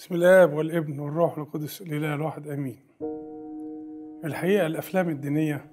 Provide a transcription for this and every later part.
بسم الله والابن والروح القدس الإله الواحد آمين الحقيقة الأفلام الدينية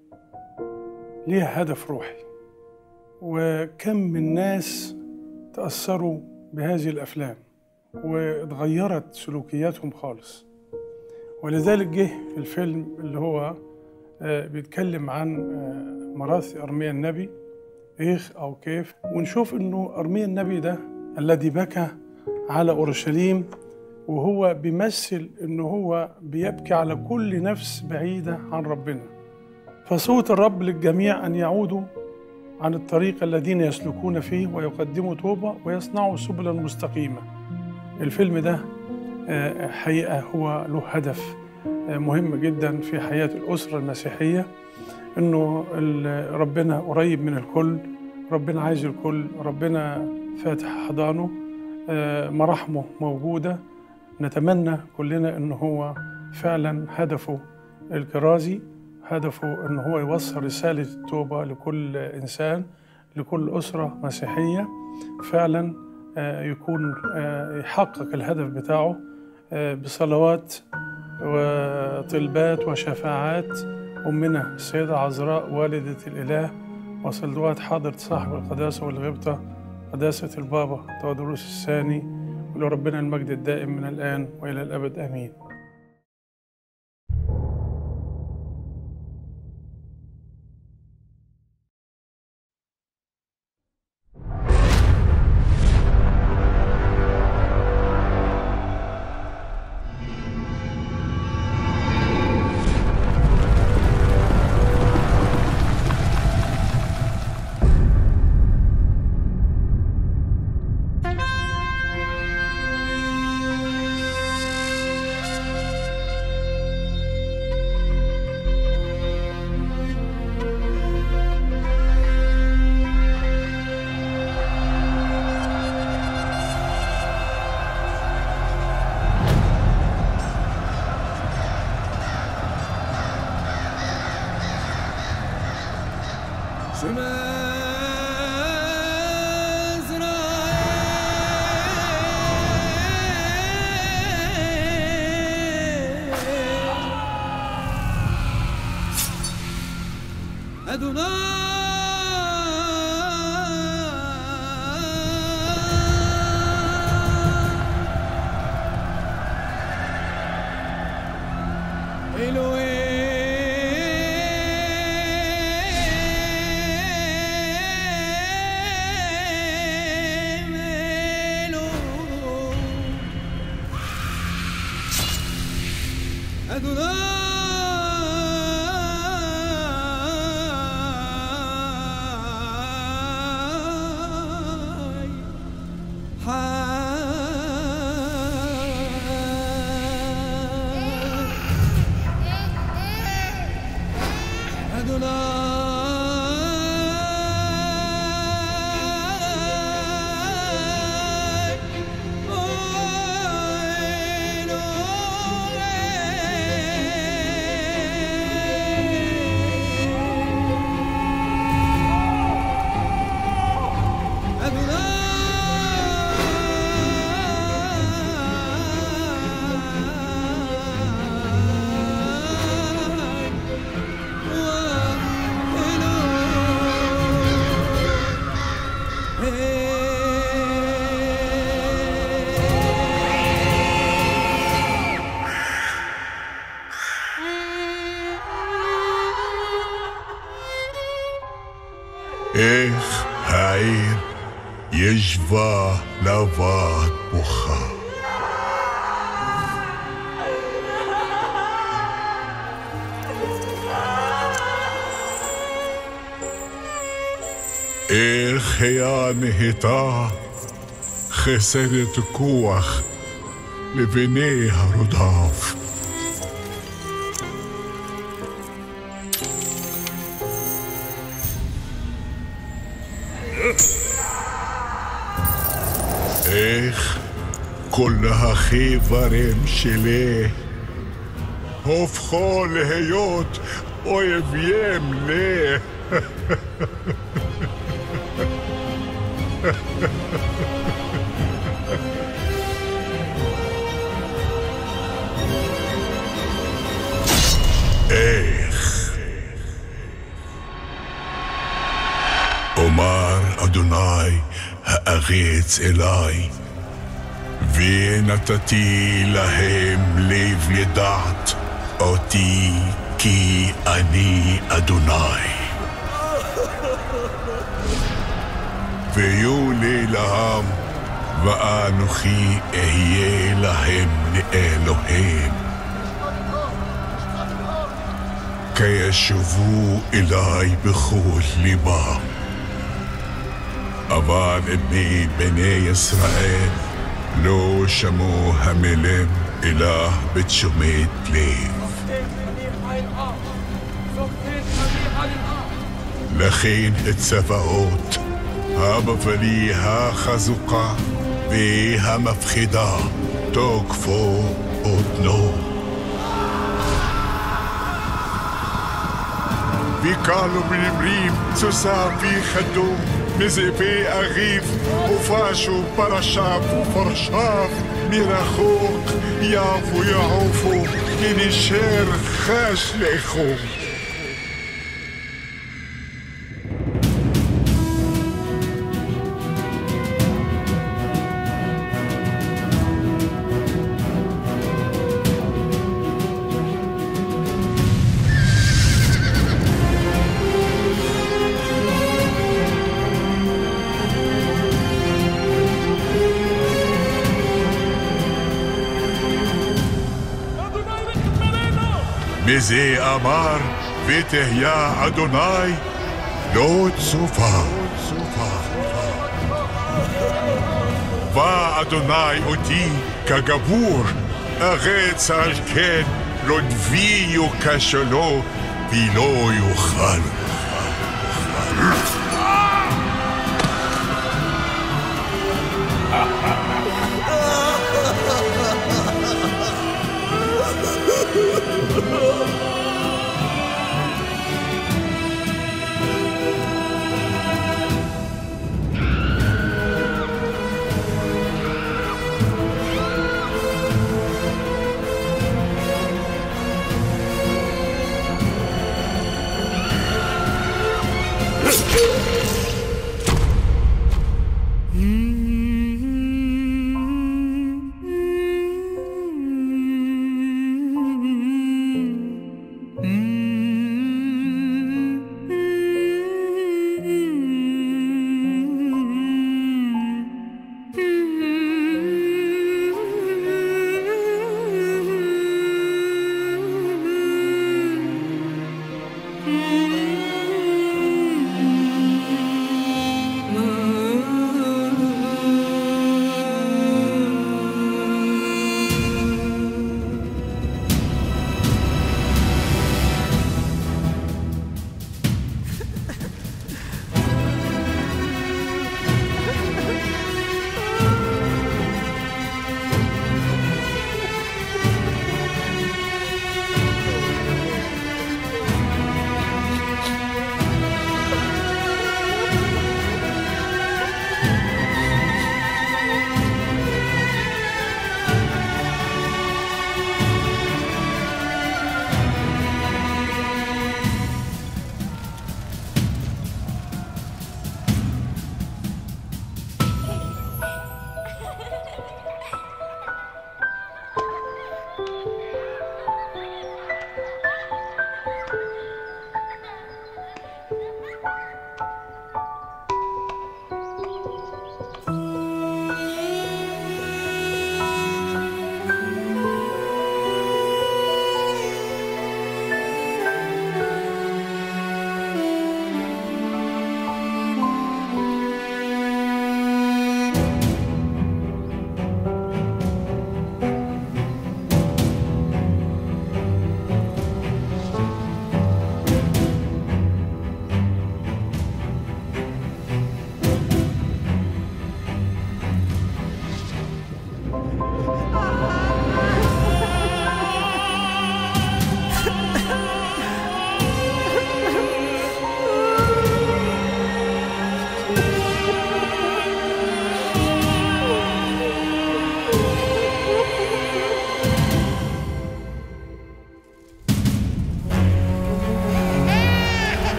ليها هدف روحي وكم من ناس تأثروا بهذه الأفلام واتغيرت سلوكياتهم خالص ولذلك جه الفيلم اللي هو آه، بيتكلم عن آه، مراثي أرميا النبي إيخ أو كيف ونشوف إنه أرميا النبي ده الذي بكى على أورشليم وهو بيمثل إنه هو بيبكي على كل نفس بعيدة عن ربنا فصوت الرب للجميع أن يعودوا عن الطريق الذين يسلكون فيه ويقدموا توبة ويصنعوا سبلا مستقيمة الفيلم ده آه، حقيقة هو له هدف آه، مهم جدا في حياة الأسرة المسيحية إنه ال- ربنا قريب من الكل ربنا عايز الكل ربنا فاتح حضانه آه، مراحمه موجودة نتمنى كلنا إن هو فعلا هدفه الكرازي هدفه إن هو يوصل رسالة التوبة لكل إنسان لكل أسرة مسيحية فعلا آه، يكون آه، يحقق الهدف بتاعه آه، بصلوات وطلبات وشفاعات أمنا السيدة عذراء والدة الإله وصلوات حضرة صاحب القداسة والغبطة قداسة البابا تودروس الثاني ولربنا المجد الدائم من الآن وإلى الأبد آمين איך העיר ישבה לבד בוכה. איך היה נהייתה חסדת כוח לבני הרודף. איך כל החיברים שלי הופכו להיות אויבים לי. אדוני הארץ אליי, ונתתי להם לב ידעת אותי כי אני אדוני. ויהיו לי לעם, ואנוכי אהיה להם לאלוהים. כישובו אליי בכל ליבם. אבל את בני ישראל לא שמעו המלם אלא בתשומת לב. לכן הצבאות, הבבלי החזוקה והמפחידה תוקפו אודנו. וקלו מנמרים צוסה ויחדו מזאבי אריב ופשו פרשיו ופרשיו מרחוק יבו יעופו ונשר חש לכו בזה אמר ותהיה אדוני לא צופה. בא אדוני אותי כגבור, ארץ על כן לא דביו כשלו ולא יוכל.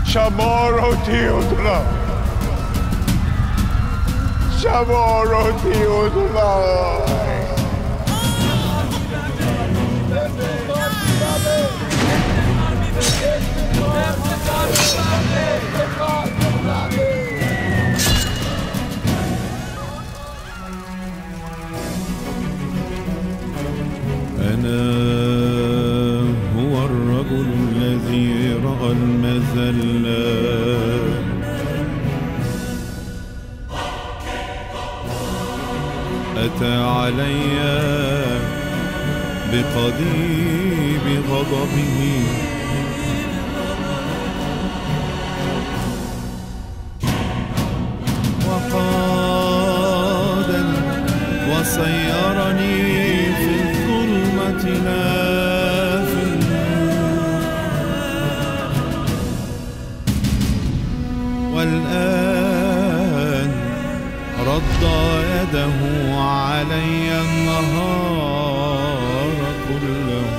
שמור אותי אדוני. שמור אותי אדוני. أنا هو الرجل الذي رأى المذلة أتى علي بقضيب غضبه وقادني وسيرني في الظلمة لا في النور والآن رد يده علي النهار كله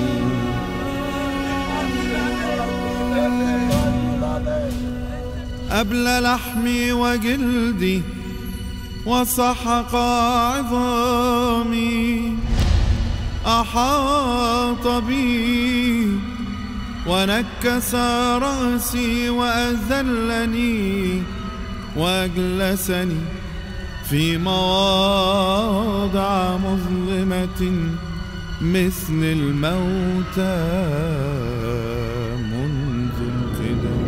أبلى لحمي وجلدي وسحق عظامي أحاط بي ونكس رأسي وأذلني وأجلسني في مواضع مظلمة مثل الموتى منذ القدم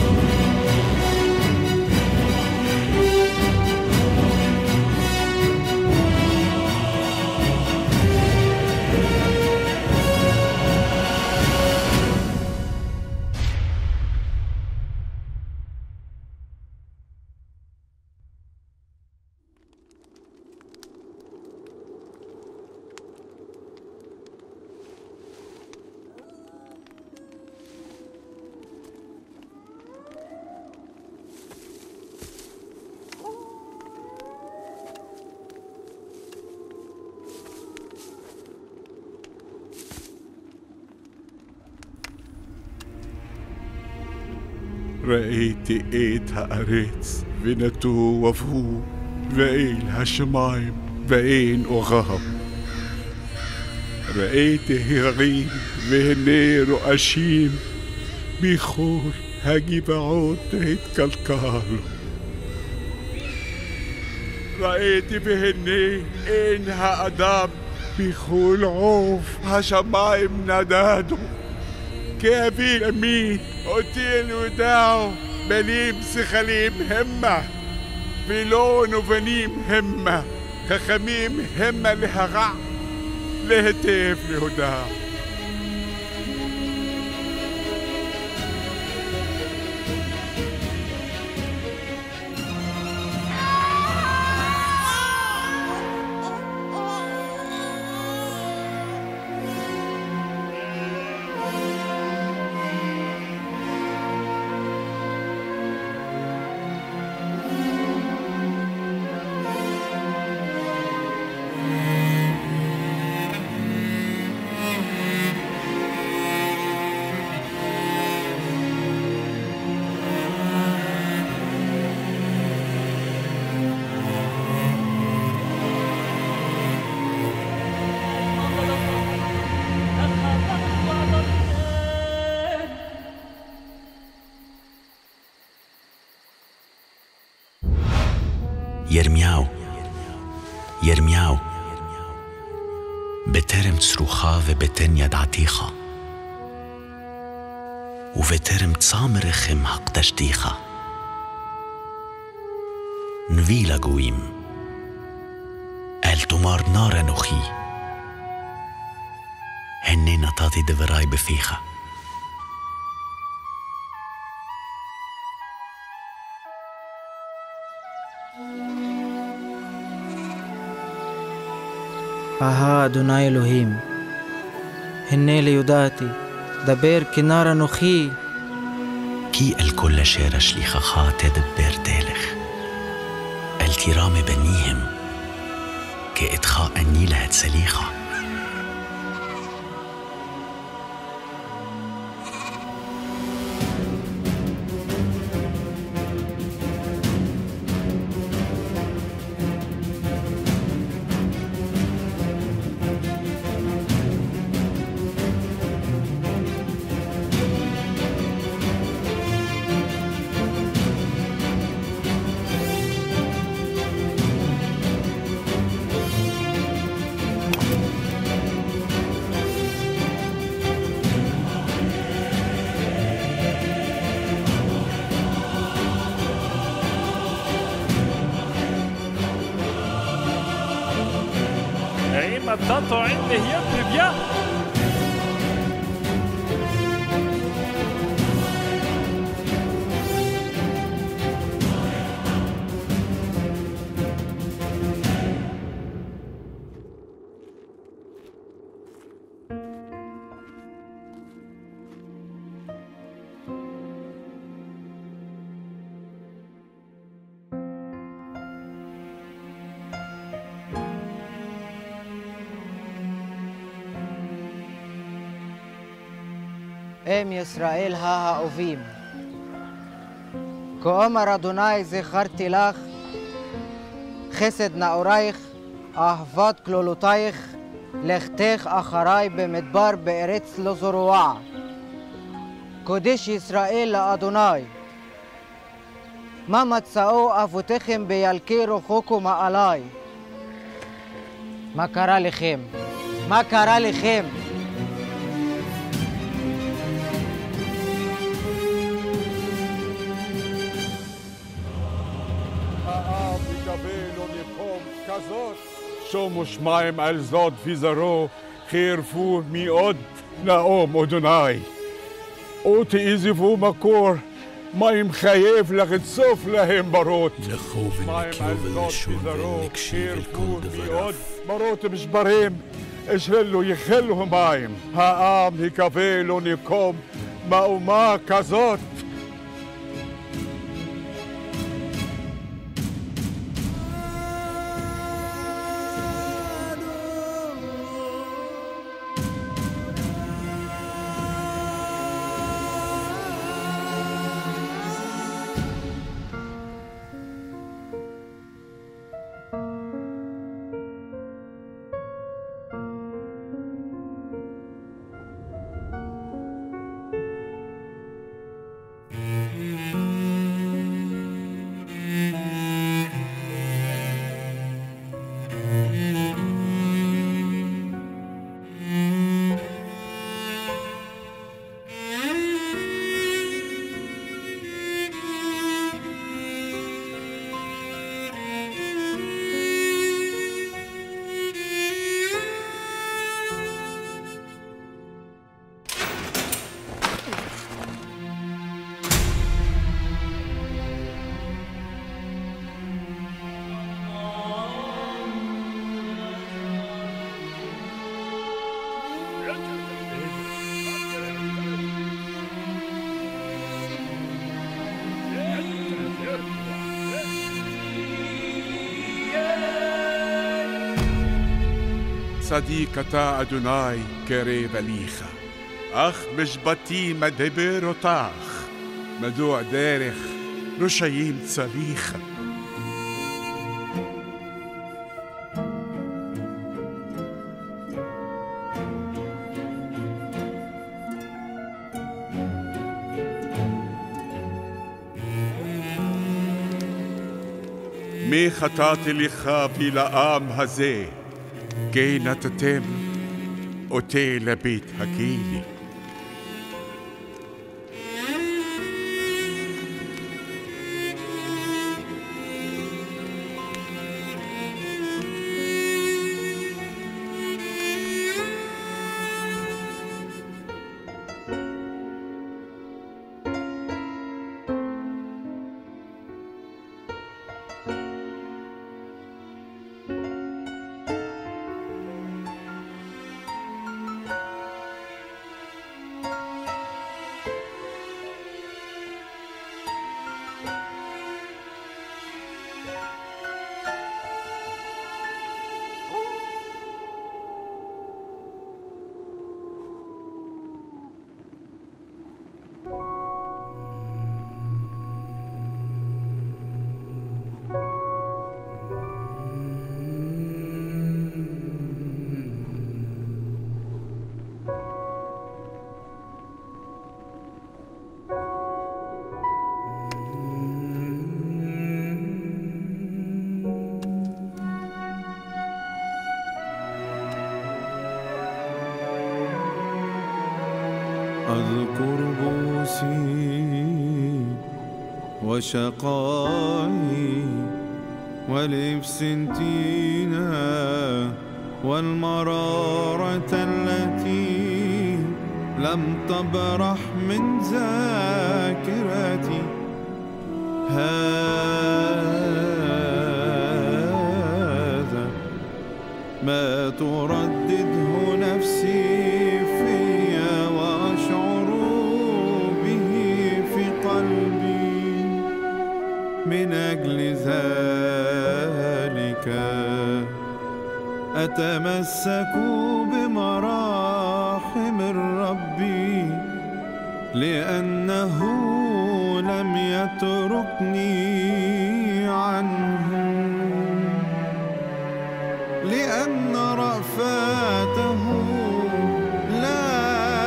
ראיתי את הארץ ונטו ובהו ואל השמיים ואין אורם. ראיתי הרים והנה רועשים בכל הגבעות התקלקלו. ראיתי והנה אין האדם בכל עוף השמיים נדדו. כאבי אמי אותי יודעו בנים שכלים המה ולא נובנים המה חכמים המה להרע להיטב להודע ירמיהו, ירמיהו, בטרם צרוכה ובטן ידעתיך, ובטרם צם רחם הקדשתיך. נביא לגויים, אל תאמר נار אנוכי, הנה נתתי דברי בפיך. אהה אדוני אלוהים, הנה ליודעתי, דבר כנר אנוכי, כי אל כל אשר אשליחך תדבר תלך. אל תירא מבניהם, כי אתך אני להצליך. האם אתה טוען להיות לוויה? אם ישראל האהובים. כה אמר אדוני זכרתי לך, חסד נעורייך, אהבת כלולותייך, לכתך אחריי במדבר בארץ לא זרועה. קודש ישראל לאדוני. מה מצאו אבותיכם בילקי רחוקו מעלי? מה קרה לכם? מה קרה לכם? העם יקבל ונקום כזאת. שומו שמיים על זאת וזרעו, חירפו מאוד נאום אדוני. אותי עזבו מקור, מים חייב לרצוף להם ברות. לכו מים ונקיעו על זאת ולשוב וזרעו, ונקשיב אל חירפו כל דבריו. מאוד ברות משברים. אשרלו יחלו מים, העם יקבל ונקום מאומה כזאת. צדיק אתה, אדוני, קרב אליך. אך משבתי מדבר אותך. מדוע דרך רשעים צליך? מי חטאתי לך בלעם הזה? כי נתתם אותי לבית הגילי. أذكر بوسي وشقائي ولبسنتينا والمرارة التي لم تبرح من ذاكرتي هذا ما تردده نفسي في وأشعر به في قلبي من أجل ذلك أتمسك بمراحم الرب لأنه لم يتركني عنه لأن رأفاته لا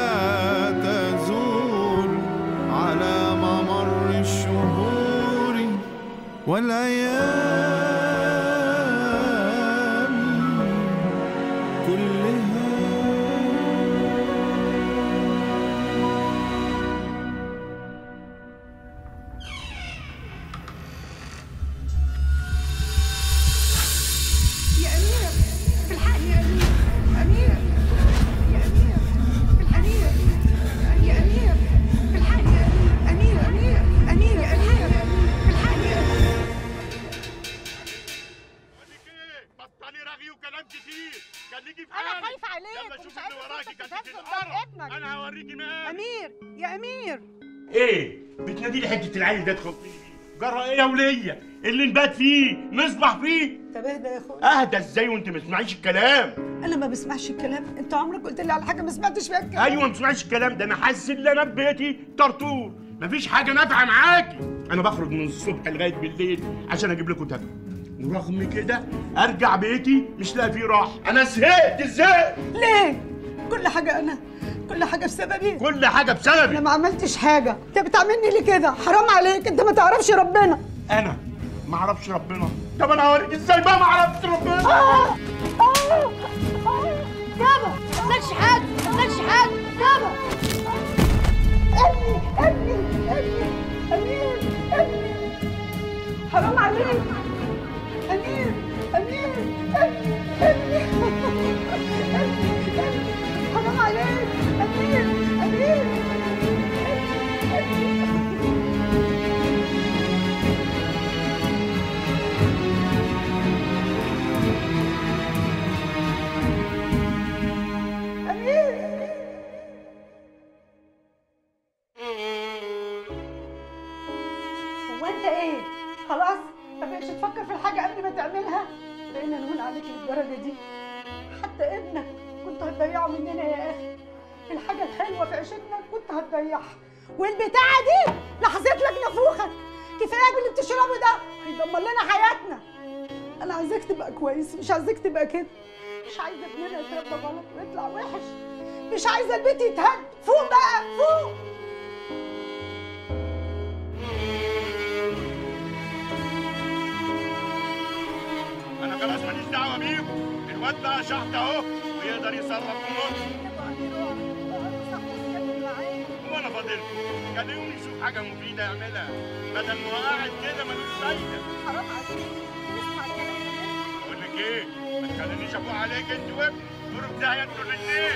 تزول على ممر الشهور والأيام كلها يا أمير في الحق يا أمير أمير يا أمير في الأمير يا أمير في الحق يا أمير أمير أمير يا أمير في الحق يا أمير بطلي رغي وكلام كتير خليكي في أنا حالك. خايفة عليك يلا ومش شوفي عايزة اللي وراكي أشوفك كتف تتهز الارض قدام ابنك. انا هوريكي مال أمير يا أمير ايه بتنادي لي حته العيل ده تخوفني بيه جرى ايه يا وليه اللي نبات فيه نصبح فيه طب اهدى يا أخويا اهدى ازاي وانت ما تسمعيش الكلام أنا ما بسمعش الكلام أنت عمرك قلت لي على حاجة ما سمعتش فيها الكلام ايوه ما تسمعيش الكلام ده انا حاسس ان انا في بيتي طرطور مفيش حاجه نافعه معاكي انا بخرج من الصبح لغايه بالليل عشان اجيب لكم تاكلوا ورغم كده ارجع بيتي مش لاقي فيه راحه انا زهقت ازاي ليه؟ كل حاجة أنا كل حاجة بسببي كل حاجه أنا بسببي ما عملتش حاجة أنت بتعملني ليه كده؟ حرام عليك أنت ما تعرفش ربنا انا ما اعرفش ربنا طب انا هوريك ازاي بقى ما اعرفش ربنا آه آه آه بابا ما عملتش حاجة ما عملتش حاجة بابا ابني ابني ابني أمير ابني حرام عليك أمير أمير ابني ابني ابني ابني حرام عليك أمير أمير ابني أمير هو انت ايه؟ خلاص؟ ما بقتش تفكر في الحاجة قبل ما تعملها؟ بقينا نهون عليك للدرجة دي حتى ابنك كنت هتضيعه مننا يا اخي الحاجة الحلوة في عيشتنا كنت هتضيعها والبتاعة دي لحظت لك نافوخك كفاية باللي بتشربه ده هيدمر لنا حياتنا انا عايزاك تبقى كويس مش عايزاك تبقى كده مش عايزة ابننا يتربى غلط ويطلع وحش مش عايزة البيت يتهد فوق بقى فوق انا خلاص ماليش دعوه بيكم الواد بقى شحت اهو ويقدر يصرف امور وانا فاضلكم خليهم يشوف حاجه مفيده يعملها بدل ما هو قاعد كده ملوش فايده حرام عليك اسمع الكلام ده بقول لك ايه ما تخلينيش ابوق عليك انت وابني دوروا في داهيه انتوا الاثنين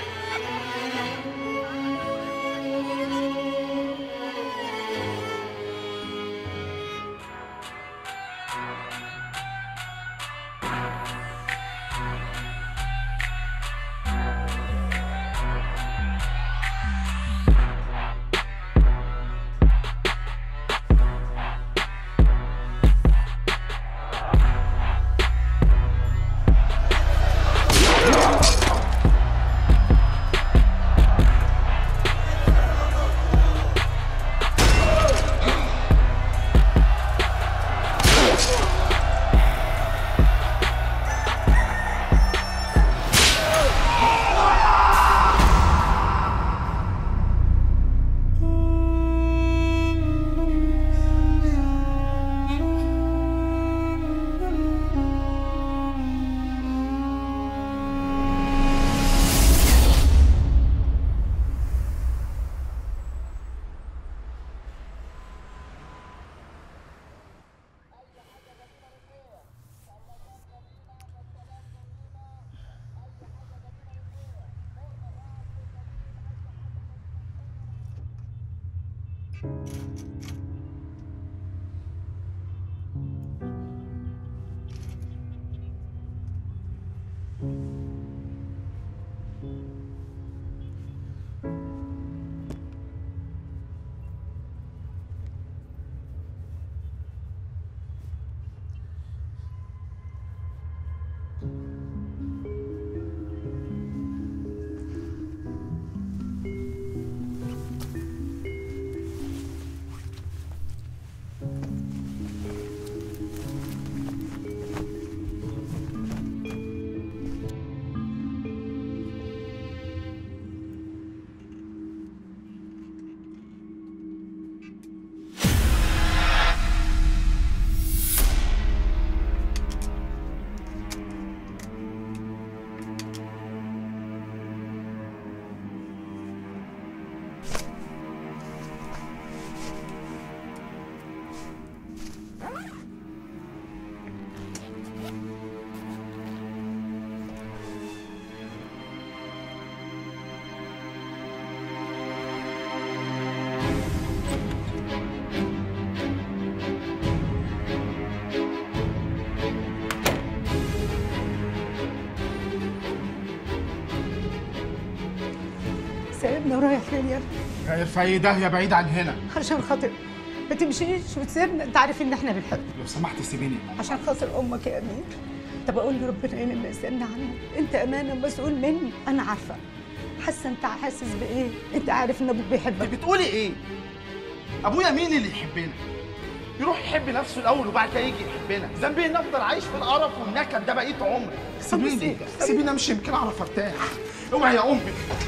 سايبنا ورايح فين يا ابني ارفعي ده يا بعيد عن هنا عشان خاطر ما تمشيش وتسيبنا انت عارف ان احنا بنحبك لو سمحت سيبيني عشان خاطر امك يا امين طب اقول لربنا ايه لما يسالنا عنه انت امانه مسؤول مني انا عارفه حاسه انت حاسس بايه انت عارف ان ابوك بيحبك بتقولي ايه ابويا مين اللي يحبنا يروح يحب نفسه الاول وبعد كده يجي يحبنا ذنبي اني افضل عايش في القرف والنكد ده بقيت عمري سيبيني سيبيني امشي يمكن اعرف ارتاح اوعي يا امي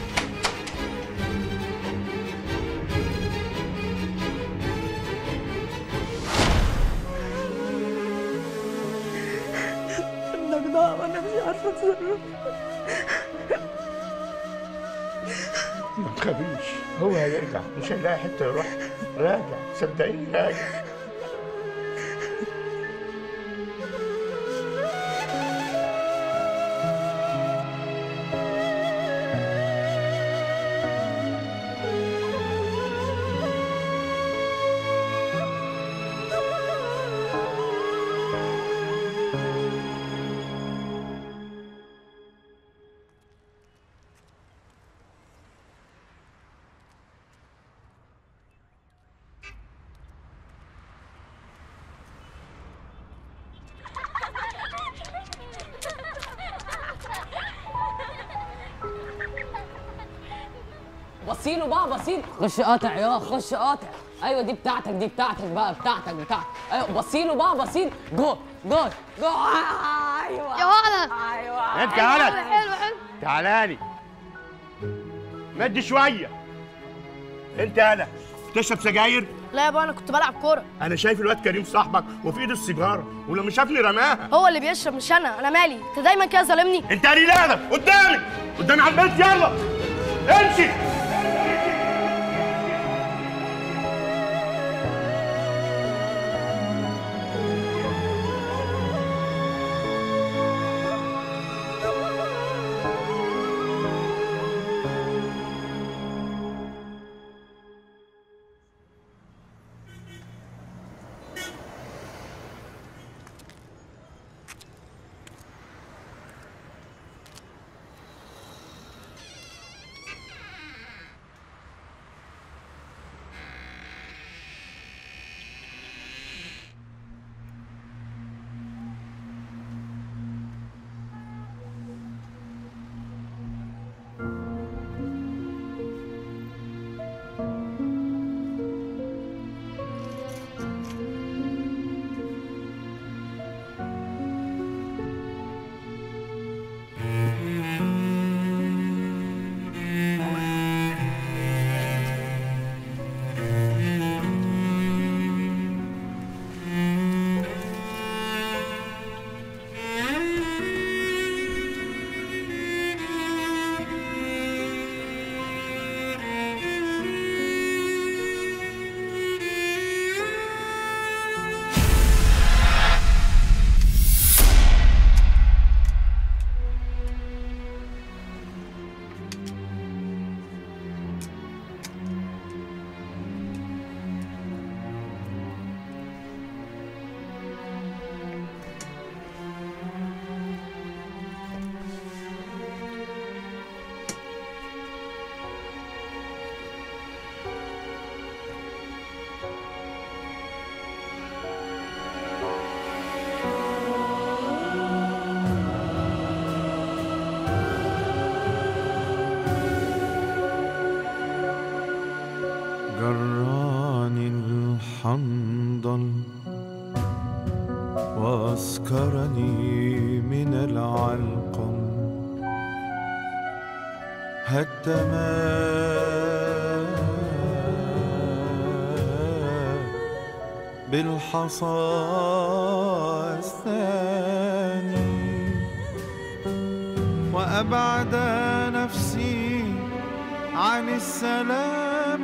ابنك ضاع وانا مش عارفه اتصرف ما تخافيش هو هيرجع مش هيلاقي حته يروح راجع صدقيني راجع بصيله بقى بصيله خش قاطع يا خش قاطع ايوه دي بتاعتك دي بتاعتك بقى بتاعتك بتاعتك ايوه بصيله بقى بصيله جول جول جول ايوه يا ولد ايوه انت يا ولد حلو حلو تعالالي مد شويه انت يالا تشرب سجاير لا يا ابو انا كنت بلعب كوره انا شايف الواد كريم صاحبك وفي ايده السيجاره ولما شافني رماها هو اللي بيشرب مش انا انا مالي انت دايما كده ظالمني انت قليل ادب قدامي قدامي على البيت يلا امشي هتما بالحصى الثاني وأبعد نفسي عن السلام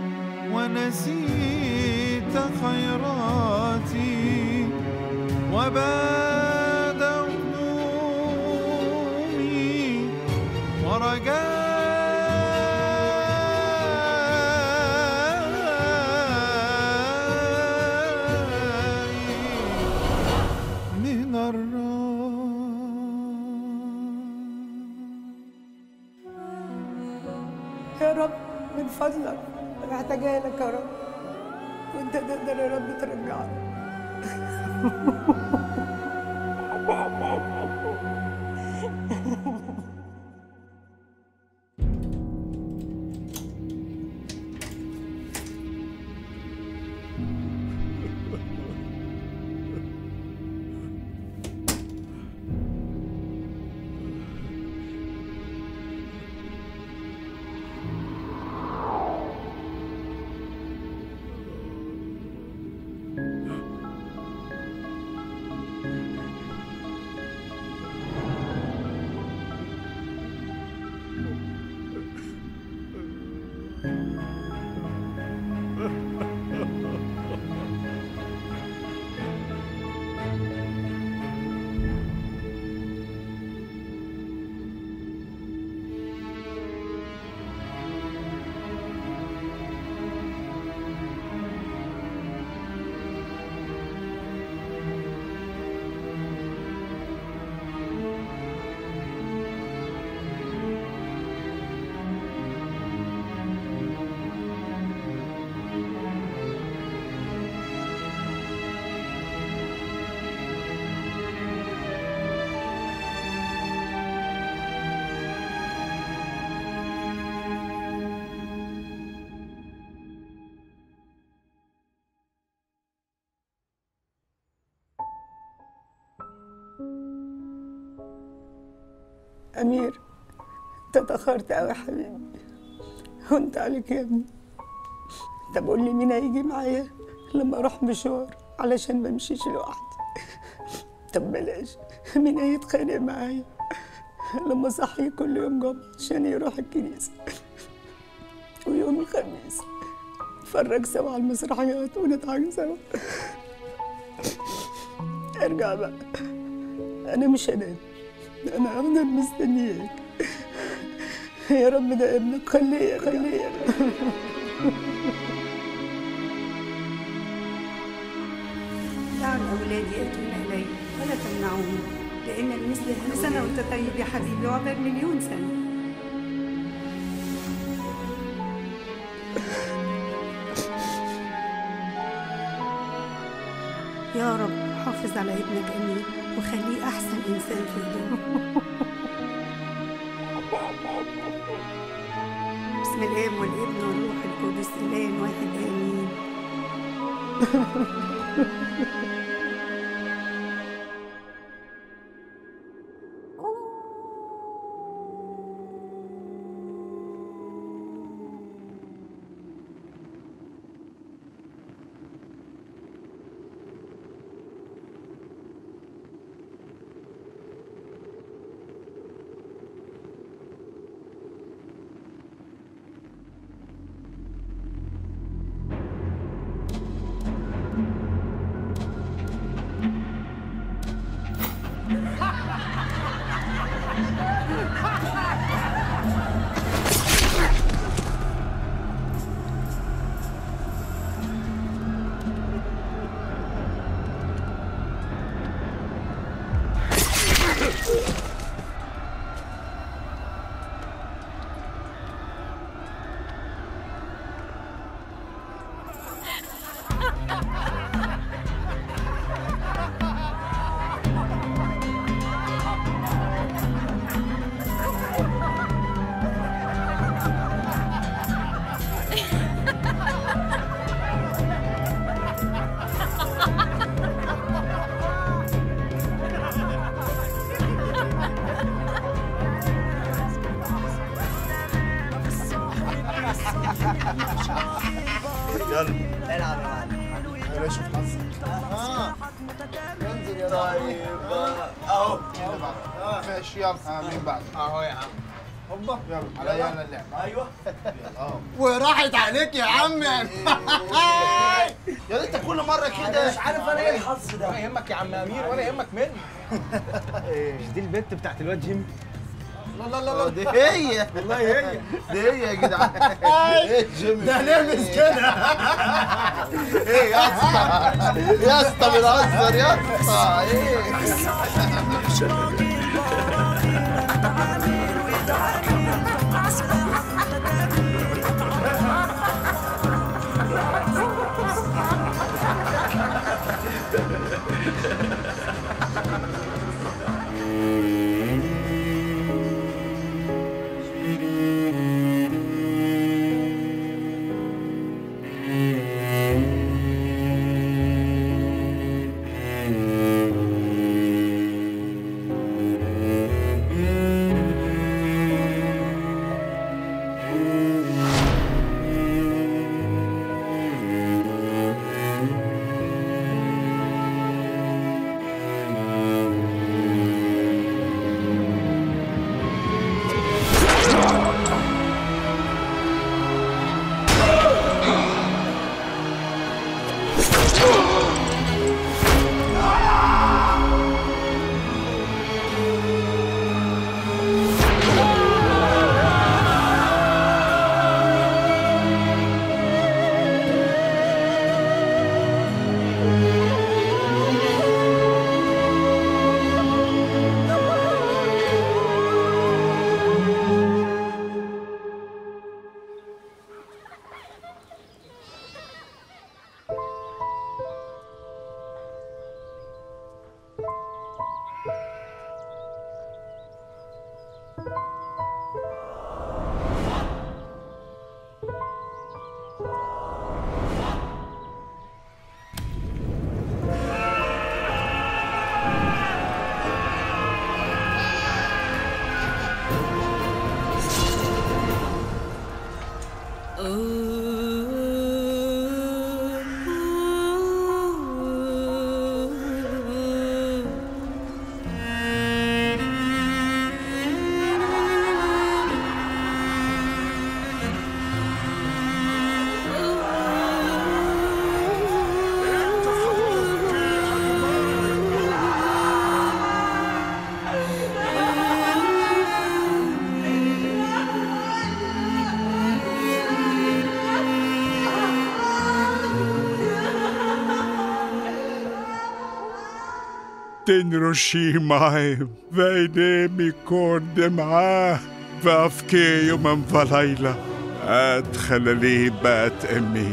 ونسيت خيراتي وباد همومي ورجائي من يا رب من فضلك انا محتاجه لك يا رب وانت تقدر يا رب ترجعني أمير أنت اتأخرت أوي يا حبيبي هونت عليك يا ابني طب قول لي مين هيجي معايا لما أروح مشوار علشان ما امشيش لوحدي طب بلاش مين هيتخانق معايا لما أصحي كل يوم جمعة عشان يروح الكنيسة ويوم الخميس نتفرج سوا على المسرحيات ونضحك سوا ارجع بقى أنا مش هنام أنا هفضل مستنياك يا رب ده ابنك خليه خليه دعوا الأولاد يأتون إلي ولا تمنعوهم لأن المثل كل سنة وأنت طيب يا حبيبي وعقبال مليون سنة يا رب حافظ على ابنك أمين وخليه أحسن إنسان في الدنيا بسم الآب والابن والروح القدس إله واحد آمين شوف حظك اه انزل يا طيب اهو ماشي يلا آه مين بعد اهو يا عم هوبا يلا عليا انا اللعب ايوه اه وراحت عليك يا عم يا انت كل مره كده مش عارف انا ايه الحظ ده ولا يهمك يا عم امير ولا يهمك مني مش دي البت بتاعت الواد جيمي لا لا لا لا دي هي والله هي دي هي يا جدعان ايه جيمي ده لابس كده ايه يا اسطى يا اسطى بنهزر يا اسطى ايه תנרושי מים, ועיני מקור דמעה, ואבכה יומם ולילה, עד חללי בת אמי.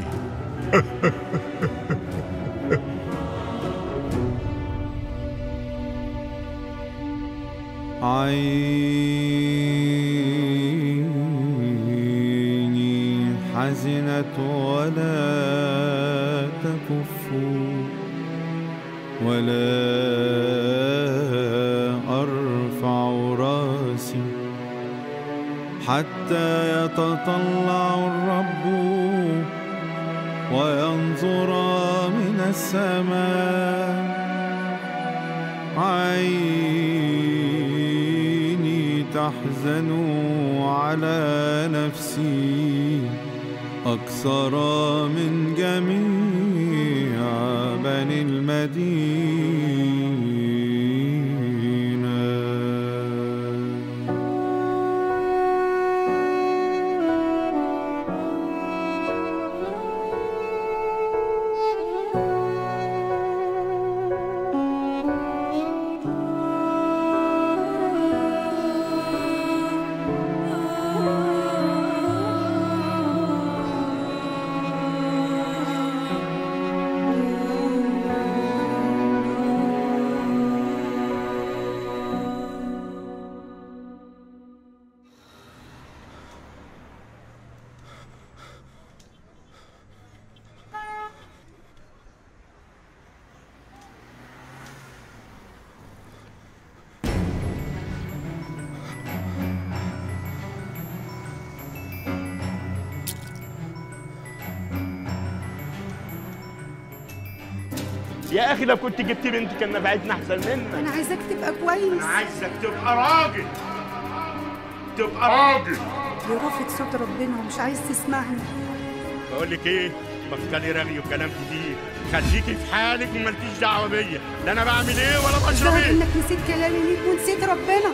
عيني حزنت ولا تكف ولا أرفع راسي حتى يتطلع الرب وينظر من السماء عيني تحزن على نفسي أكثر من جميع بني المدينة يا اخي لو كنت جبت بنت كان نفعتنا احسن منك انا عايزاك تبقى كويس انا عايزك تبقى راجل تبقى راجل برافة صوت ربنا ومش عايز تسمعني بقول لك ايه بطلي رغي وكلام كتير خليكي في حالك ومالكيش دعوه بيا لا انا بعمل ايه ولا بشرب ظاهر ايه انك نسيت كلامي ليك ونسيت ربنا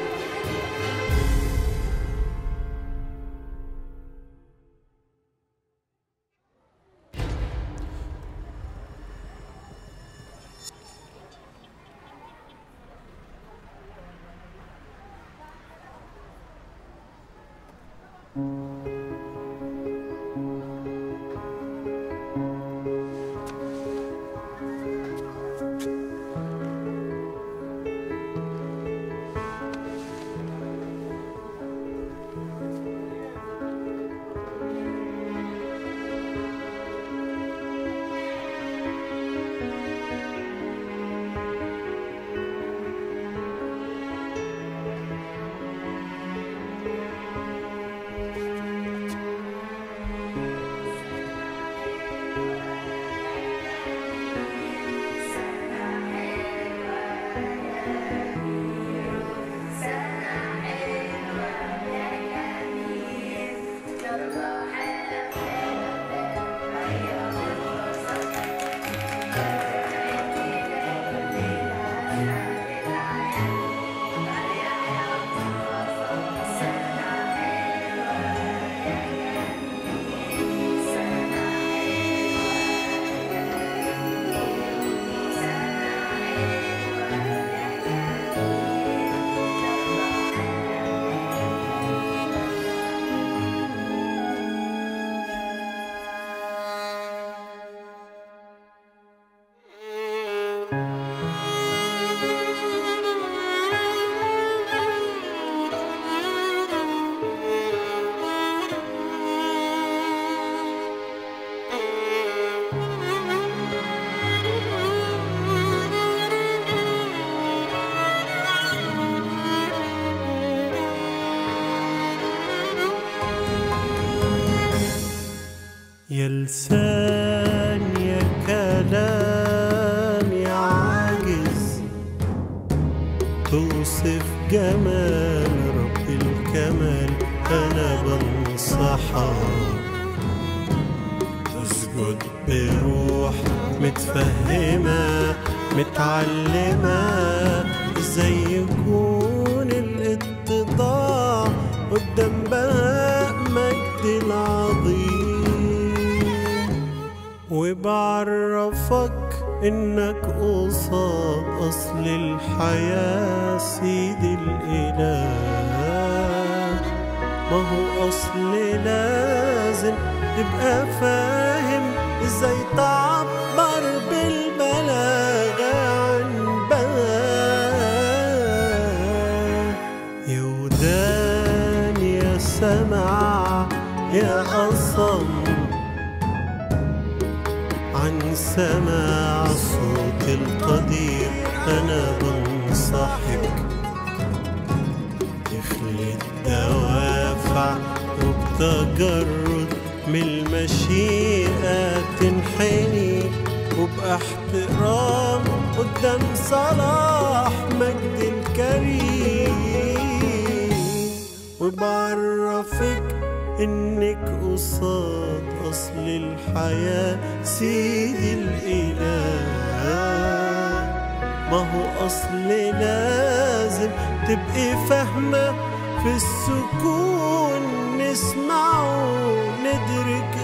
يا لسان يا كلام يا عاجز توصف جمال رب الكمال انا بنصحك تسجد بروح متفهمة متعلمة ازاي يكون الاتضاع قدام بهاء مجد العظيم وبعرفك انك قصاد اصل الحياة سيد الاله ما هو اصل لازم تبقى فاهم ازاي تعبر بالبلاغة عن بهاء يا ودان يا سمع يا أصم عن سماع صوت القدير أنا بنصحك تخلي الدوافع وبتجرد من المشيئة تنحني وباحترام قدام صلاح مجد الكريم وبعرفك انك قصاد اصل الحياة سيدي الاله ما هو اصل لازم تبقي فاهمة في السكون نسمعه ندرك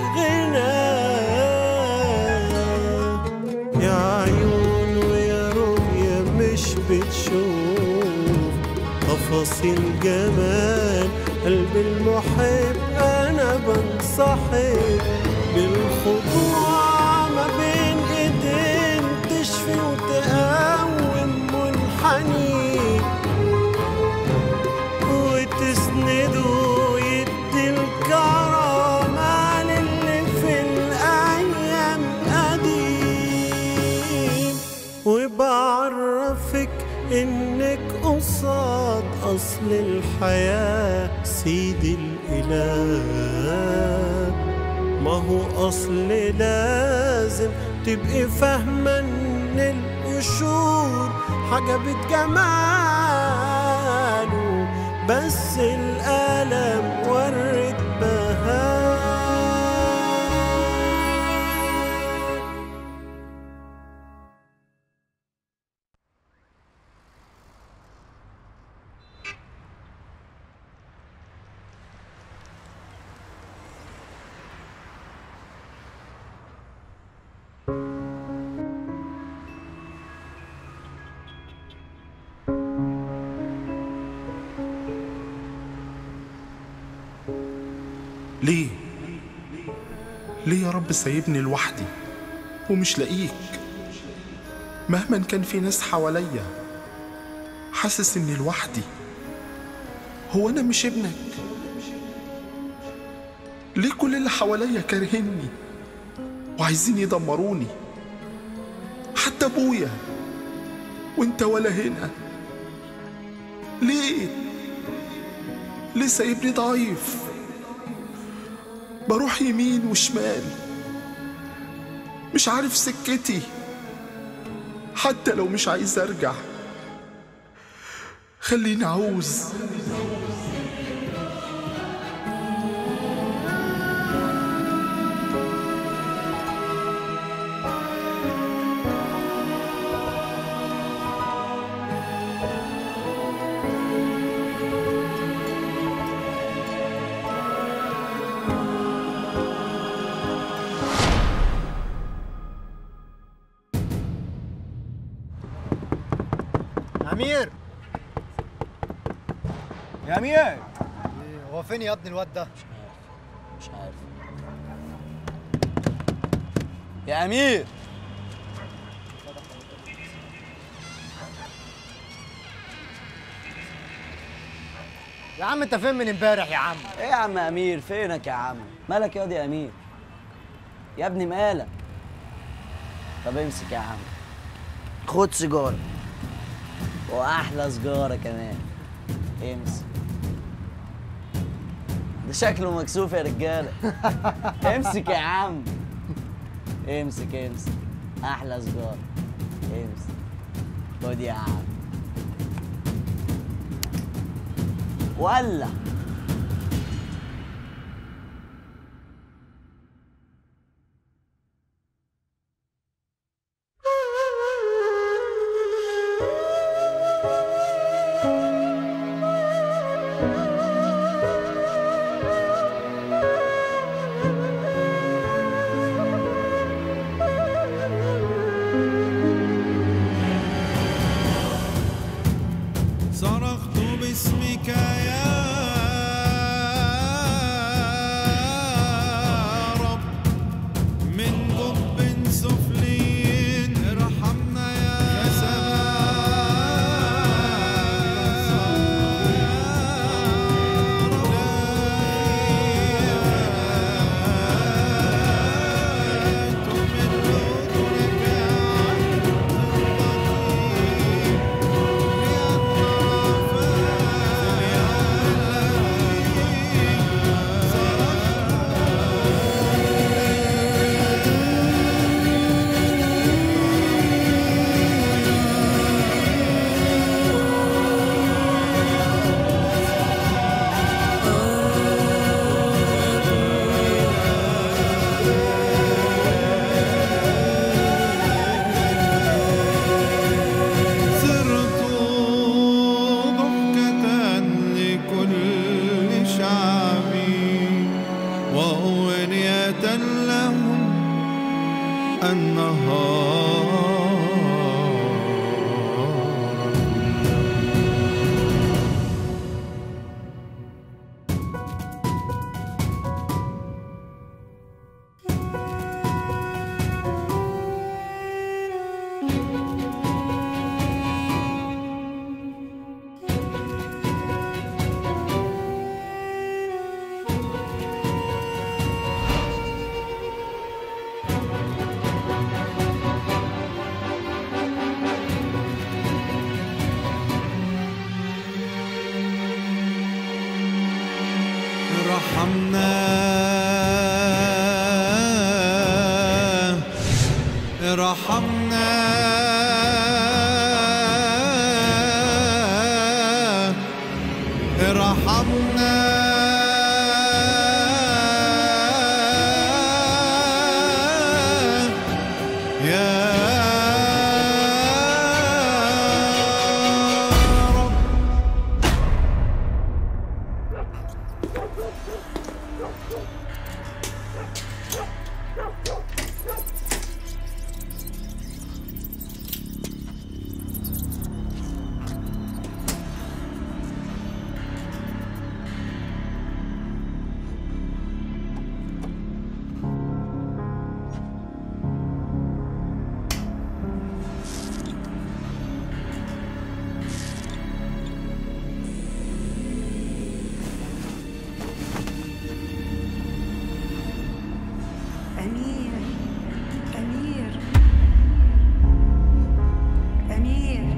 غناه يا عيون ويا رؤية مش بتشوف تفاصيل جمال قلب المحب انا بنصحك بالخضوع ما بين ايدين تشفي وتقوم منحني وتسنده يدي الكرامة للي في الأيام قديم وبعرفك إنك قصاد أصل الحياة سيدي الإله ما هو أصل لازم تبقي فاهمة إن بين القشور حجبت جماله بس الألم ورت بهاء ليه ليه يا رب سايبني لوحدي ومش لاقيك مهما كان في ناس حواليا حاسس اني لوحدي هو انا مش ابنك ليه كل اللي حواليا كارهني وعايزين يدمروني حتى ابويا وانت ولا هنا ليه ليه سايبني ضعيف بروح يمين وشمال مش عارف سكتي حتى لو مش عايز ارجع خليني عاوز امير يا امير هو فين يا ابني الواد ده مش عارف يا امير يا عم انت فين من امبارح يا عم ايه يا عم امير فينك يا عم مالك ياض يا امير يا ابني مالك طب امسك يا عم خد سيجاره واحلى سيجاره كمان امسك ده شكله مكسوف يا رجاله امسك يا عم امسك امسك احلى سيجاره امسك خد يا عم ولع صرخت باسمك يا رب من جب سفلي ارحمنا يا صرت ضحكة لكل شعبي وأغنية لهم النهار ارحمنا ارحمنا ارحمنا يا رب أمير أمير أمير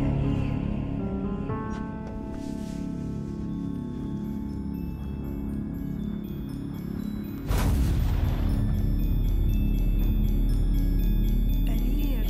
أمير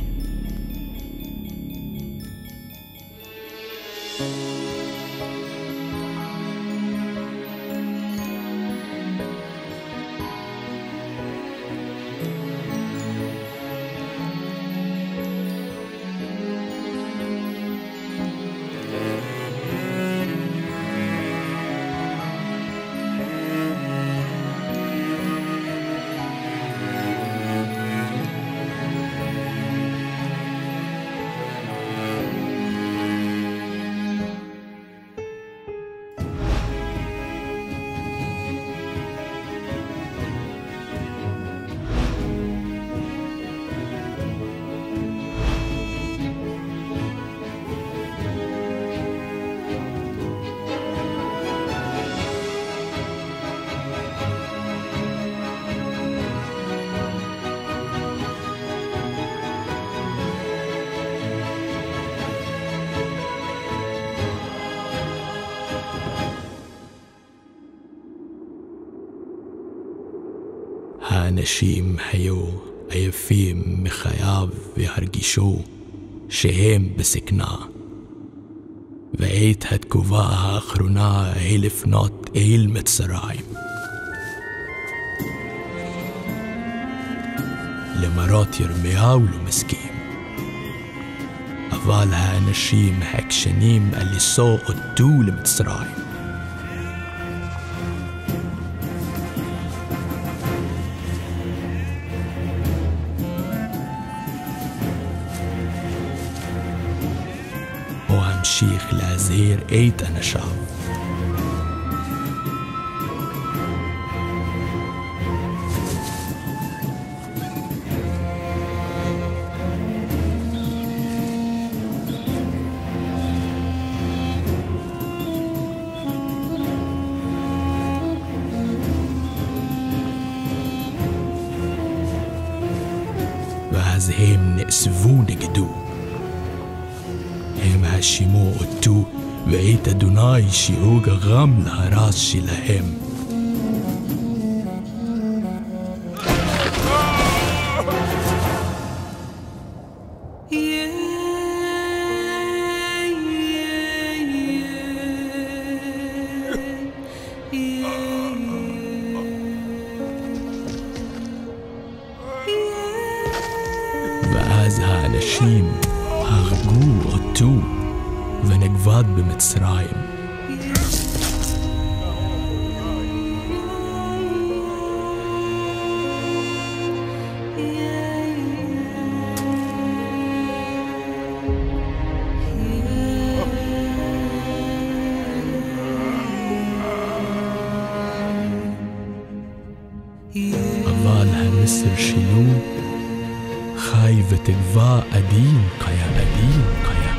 האנשים היו עייפים מחייו והרגישו שהם בסכנה. ועת התגובה האחרונה היא לפנות אל מצרים. למרות ירמיהו לא מסכים. אבל האנשים העקשנים אליסו עודו למצרים. הוא המשיך להזהיר את אנשיו. ואז הם נאספו נגדו. הם האשימו אותו ואת אדוני שהוא גרם להרס שלהם. ואז האנשים הרגו אותו ונגבד במצרים. אבל המסר שלו חי ותקווה עדין קיה עדין קיה.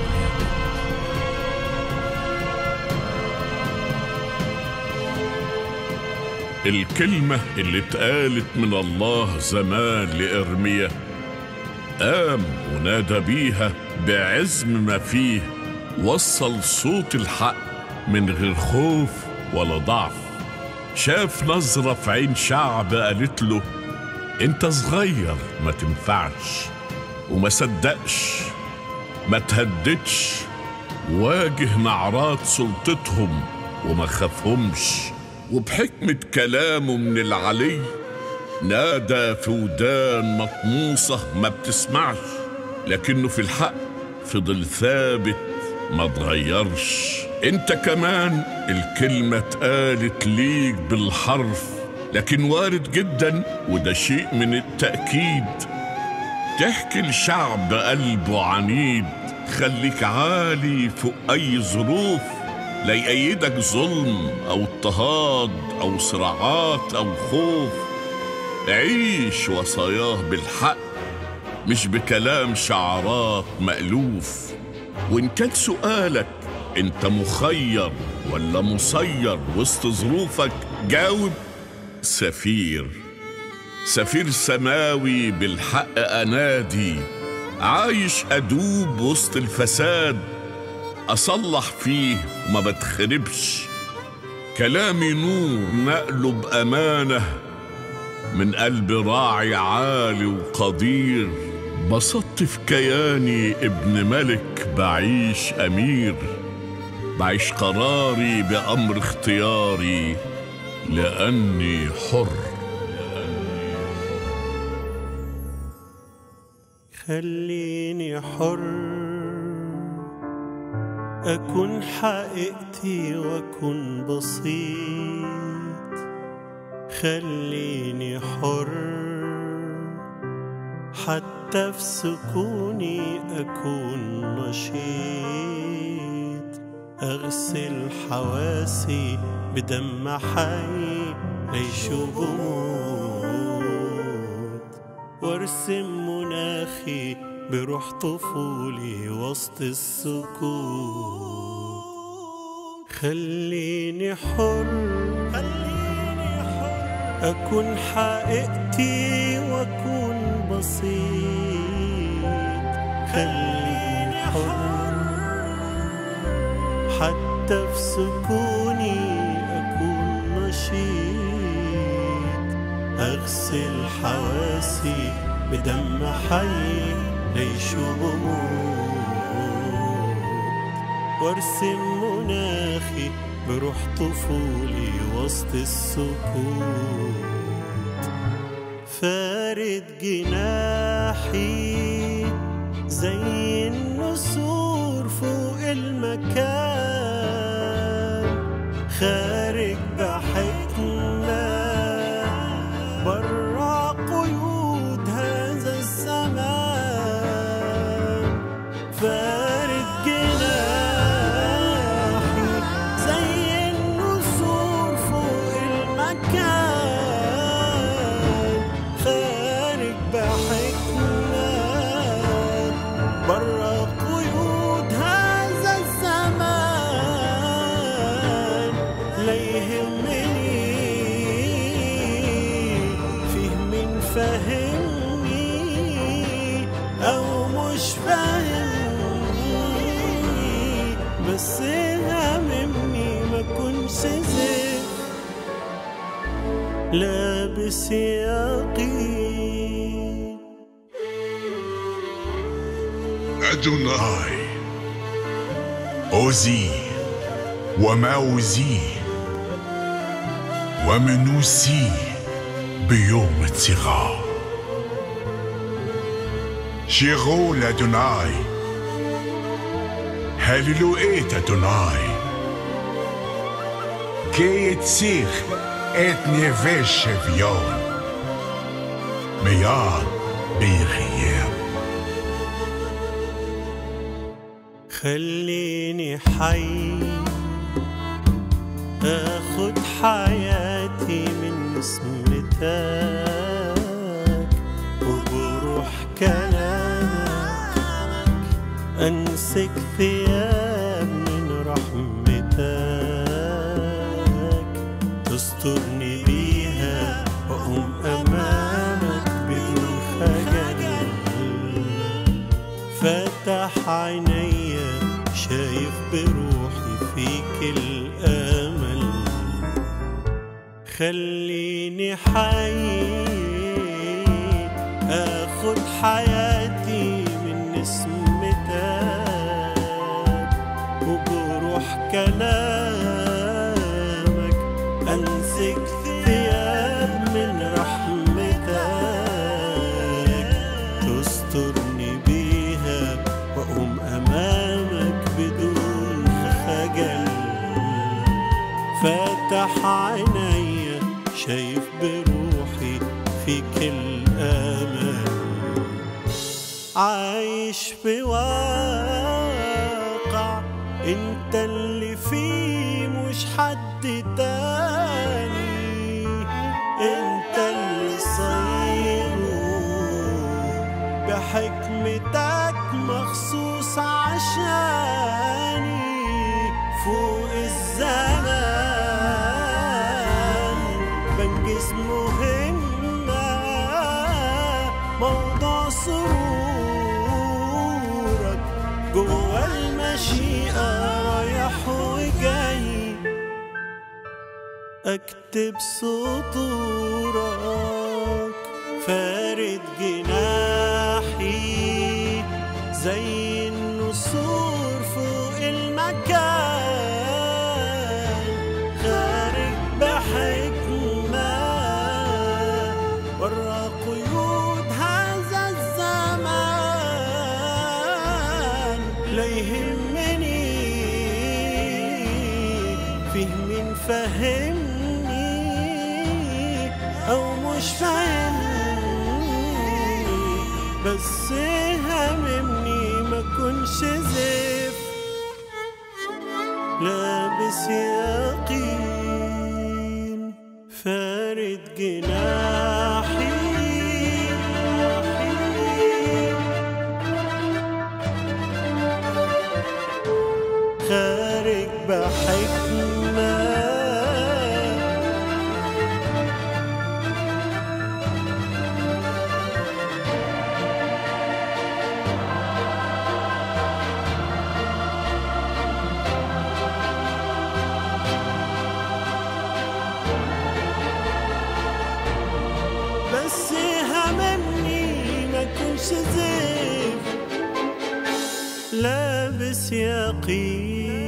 الكلمة اللي اتقالت من الله زمان لإرميا قام ونادى بيها بعزم ما فيه وصل صوت الحق من غير خوف ولا ضعف شاف نظرة في عين شعب قالت له انت صغير ما تنفعش وما صدقش ما تهددش واجه نعرات سلطتهم وما خافهمش وبحكمة كلامه من العلي نادى في ودان مطموسة ما بتسمعش لكنه في الحق فضل ثابت ما اتغيرش انت كمان الكلمة اتقالت ليك بالحرف لكن وارد جدا وده شيء من التأكيد تحكي لشعب قلبه عنيد خليك عالي فوق أي ظروف لا يأيدك ظلم أو اضطهاد أو صراعات أو خوف عيش وصاياه بالحق مش بكلام شعارات مألوف وإن كان سؤالك أنت مخير ولا مسير وسط ظروفك جاوب سفير سفير سماوي بالحق أنادي عايش أدوب وسط الفساد أصلح فيه وما بتخربش كلامي نور نقله بأمانة من قلب راعي عالي وقدير بسطت في كياني ابن ملك بعيش أمير بعيش قراري بأمر اختياري لأني حر خليني حر أكون حقيقتي وأكون بسيط خليني حر حتى في سكوني أكون نشيط أغسل حواسي بدم حي ليش بموت وارسم مناخي بروح طفولي وسط السكوت خليني حر خليني حر أكون حقيقتي وأكون بسيط خليني حر حتى في سكوني أكون نشيط أغسل حواسي بدم حي ليش بموت وارسم مناخي بروح طفولي وسط السكوت فارد جناحي زي النسور فوق المكان خارج بحكمة برا قيود هذا الزمان فارد جناحي زي النسور فوق المكان خارج بحكمة برا قيود هذا الزمان لا يهمني فيه من فهمني أو مش فاهمني بس هاممني ما كنش زيت لابس يقين أدوناي أوزي وماوزي ومنوسي بيوم الصغار شيرو لأدوناي هللوئيت أدوناي كي يتسيخ ات نيفيش شفيون مياد بيغياب خليني حي اخد حياتي من اسمتك وبروح كلامك امسك ثياب من رحمتك تسترني بيها واقوم امامك بدون خجل فتح عينيا شايف بروحي فيك الامل خليني حي اخد حياتي من اسمتك كلامك أمسك ثياب من رحمتك تسترني بيها وأقوم أمامك بدون خجل فاتح عينيا شايف بروحي فيك الأمل عايش في واقع انت اللي فيه مش حد تاني انت اللي صايره بحكمتك مخصوص عشاني فوق الزمان بنجز مهمة موضوع سرورك جوا المشيئة رايح وجاي اكتب سطورك فارد جناحي زي النسور فوق المكان خارج بحكمة برا قيود هذا الزمان لا يهمني فيه من فهمني أو مش فاهمني بس هممني ما كنش زيف لابس يقين فارد جناحي خارج بحكمة بس هممني ما كنش زيف لابس يقين